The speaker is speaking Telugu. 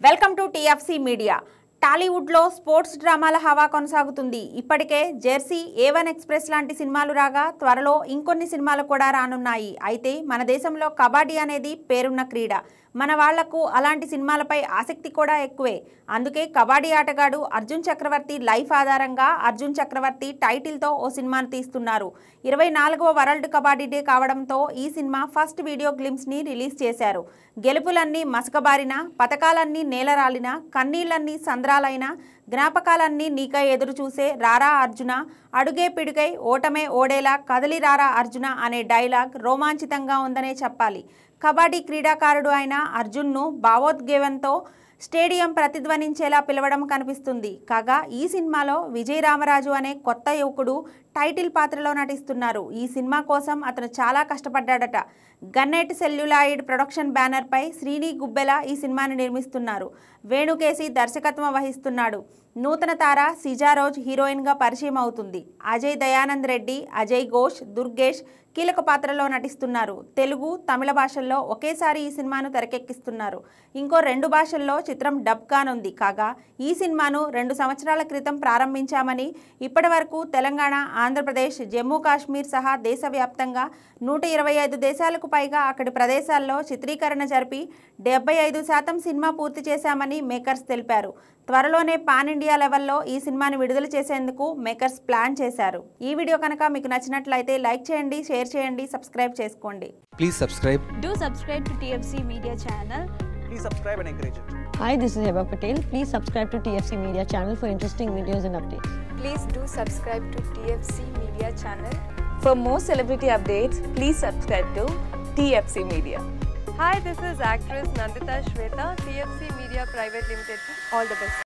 వెల్కమ్ టు టీఎఫ్సీ మీడియా టాలీవుడ్లో స్పోర్ట్స్ డ్రామాల హవా కొనసాగుతుంది ఇప్పటికే జెర్సీ ఏ వన్ ఎక్స్ప్రెస్ లాంటి సినిమాలు రాగా త్వరలో ఇంకొన్ని సినిమాలు కూడా రానున్నాయి అయితే మన దేశంలో కబడ్డీ అనేది పేరున్న క్రీడ మన వాళ్లకు అలాంటి సినిమాలపై ఆసక్తి కూడా ఎక్కువే అందుకే కబడ్డీ ఆటగాడు అర్జున్ చక్రవర్తి లైఫ్ ఆధారంగా అర్జున్ చక్రవర్తి టైటిల్తో ఓ సినిమాను తీస్తున్నారు ఇరవై నాలుగవ వరల్డ్ కబడ్డీ డే కావడంతో ఈ సినిమా ఫస్ట్ వీడియో గ్లిమ్స్ని రిలీజ్ చేశారు గెలుపులన్నీ మసకబారిన పథకాలన్నీ నేలరాలిన కన్నీళ్లన్నీ సంద్రాలైన జ్ఞాపకాలన్నీ నీకై ఎదురు చూసే రారా అర్జున అడుగే పిడుగై ఓటమే ఓడేలా కదలి రారా అర్జున అనే డైలాగ్ రోమాంచితంగా ఉందనే చెప్పాలి కబడ్డీ క్రీడాకారుడు అయిన అర్జున్ను భావోద్వేగంతో స్టేడియం ప్రతిధ్వనించేలా పిలవడం కనిపిస్తుంది కాగా ఈ సినిమాలో విజయ్ రామరాజు అనే కొత్త యువకుడు టైటిల్ పాత్రలో నటిస్తున్నారు ఈ సినిమా కోసం అతను చాలా కష్టపడ్డాడట గన్నెట్ సెల్యులాయిడ్ ప్రొడక్షన్ బ్యానర్పై శ్రీని గుబ్బెల ఈ సినిమాని నిర్మిస్తున్నారు వేణుకేసి దర్శకత్వం వహిస్తున్నాడు నూతన తార సిజారోజ్ హీరోయిన్గా పరిచయం అవుతుంది అజయ్ దయానంద్ రెడ్డి అజయ్ ఘోష్ దుర్గేష్ కీలక పాత్రలో నటిస్తున్నారు తెలుగు తమిళ భాషల్లో ఒకేసారి ఈ సినిమాను తెరకెక్కిస్తున్నారు ఇంకో రెండు భాషల్లో చిత్రం డబ్ కానుంది కాగా ఈ సినిమాను రెండు సంవత్సరాల క్రితం ప్రారంభించామని ఇప్పటి వరకు తెలంగాణ ఆంధ్రప్రదేశ్ జమ్మూ కాశ్మీర్ సహా దేశవ్యాప్తంగా నూట ఇరవై ఐదు దేశాలకు పైగా అక్కడి ప్రదేశాల్లో చిత్రీకరణ జరిపి డెబ్బై ఐదు శాతం సినిమా పూర్తి చేశామని మేకర్స్ తెలిపారు త్వరలోనే పాన్ ఇండియా లెవెల్లో ఈ సినిమాని విడుదల చేసేందుకు మేకర్స్ ప్లాన్ చేశారు ఈ వీడియో కనుక మీకు నచ్చినట్లయితే లైక్ చేయండి షేర్ చేయండి సబ్స్క్రైబ్ చేసుకోండి Please subscribe. Do subscribe to TFC Media channel. please subscribe and encourage it. Hi, this is Heba Patel. Please subscribe to TFC Media channel for interesting videos and updates. Please do subscribe to TFC Media channel. For more celebrity updates, please subscribe to TFC Media. Hi, this is actress Nandita Shweta, TFC Media Private Limited. All the best.